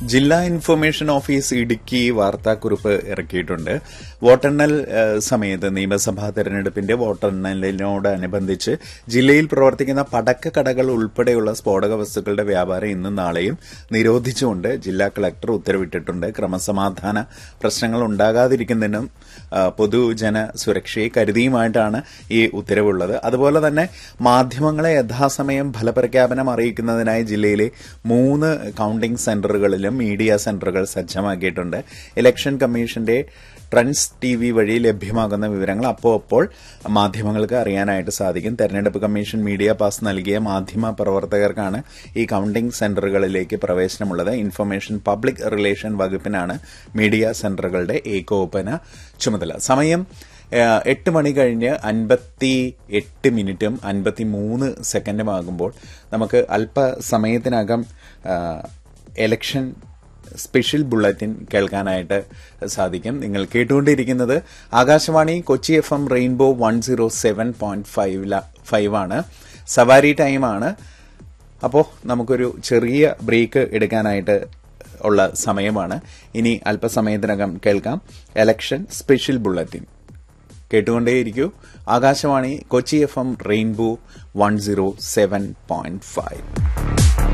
ജില്ലാ information office Idukki വാർത്താക്കുറിപ്പ് ഇറക്കിയിട്ടുണ്ട് വോട്ടെണ്ണൽ ഏഹ്, സമയത്ത് നിയമസഭാ തെരഞ്ഞെടുപ്പിന്റെ വോട്ടെണ്ണലിനോടനുബന്ധിച്ച് ജില്ലയിൽ പ്രവർത്തിക്കുന്ന പടക്ക കടകൾ ഉൾപ്പെടെയുള്ള സ്ഫോടക വസ്തുക്കളുടെ വ്യാപാരം ഇന്നും നാളെയും നിരോധിച്ചുകൊണ്ട് ജില്ലാ കളക്ടർ ഉത്തരവിട്ടിട്ടുണ്ട് ക്രമസമാധാന പ്രശ്നങ്ങൾ ഉണ്ടാകാതിരിക്കുന്നതിനും ആ, പൊതുജന സുരക്ഷയെ കരുതിയുമായിട്ടാണ് ഈ ഉത്തരവുള്ളത് അതുപോലെ തന്നെ മാധ്യമങ്ങളെ യഥാസമയം ഫലപ്രഖ്യാപനം അറിയിക്കുന്നതിനായി ജില്ലയിലെ മൂന്ന് കൌണ്ടിംഗ് സെന്ററുകളിലും മീഡിയ സെന്ററുകൾ സജ്ജമാക്കിയിട്ടുണ്ട് ഇലക്ഷൻ കമ്മീഷന്റെ ട്രൻസ് ടി വി വഴി ലഭ്യമാകുന്ന വിവരങ്ങൾ അപ്പോൾ അപ്പോൾ മാധ്യമങ്ങൾക്ക് അറിയാനായിട്ട് സാധിക്കും തെരഞ്ഞെടുപ്പ് കമ്മീഷൻ മീഡിയ പാസ് നൽകിയ മാധ്യമ പ്രവർത്തകർക്കാണ് ഈ കൌണ്ടിംഗ് സെന്ററുകളിലേക്ക് പ്രവേശനമുള്ളത് ഇൻഫർമേഷൻ പബ്ലിക് റിലേഷൻ വകുപ്പിനാണ് മീഡിയ സെന്ററുകളുടെ ഏകോപന ചുമതല സമയം ഏഹ്, എട്ട് മണി കഴിഞ്ഞ് അൻപത്തി എട്ട് മിനിറ്റും അൻപത്തി മൂന്ന് സെക്കൻഡും ആകുമ്പോൾ നമുക്ക് അല്പസമയത്തിനകം ഏഹ്, എലക്ഷൻ സ്പെഷ്യൽ ബുള്ളറ്റിൻ കേൾക്കാനായിട്ട് സാധിക്കും നിങ്ങൾ കേട്ടുകൊണ്ടിരിക്കുന്നത് Akashvani Kochi F M rainbow one zero seven point five five ആണ് സവാരി ടൈമാണ് അപ്പോൾ നമുക്കൊരു ചെറിയ ബ്രേക്ക് എടുക്കാനായിട്ട് ഉള്ള സമയമാണ് ഇനി അല്പസമയത്തിനകം കേൾക്കാം എലക്ഷൻ സ്പെഷ്യൽ ബുള്ളറ്റിൻ കേട്ടുകൊണ്ടേയിരിക്കൂ Akashvani Kochi F M rainbow one zero seven point five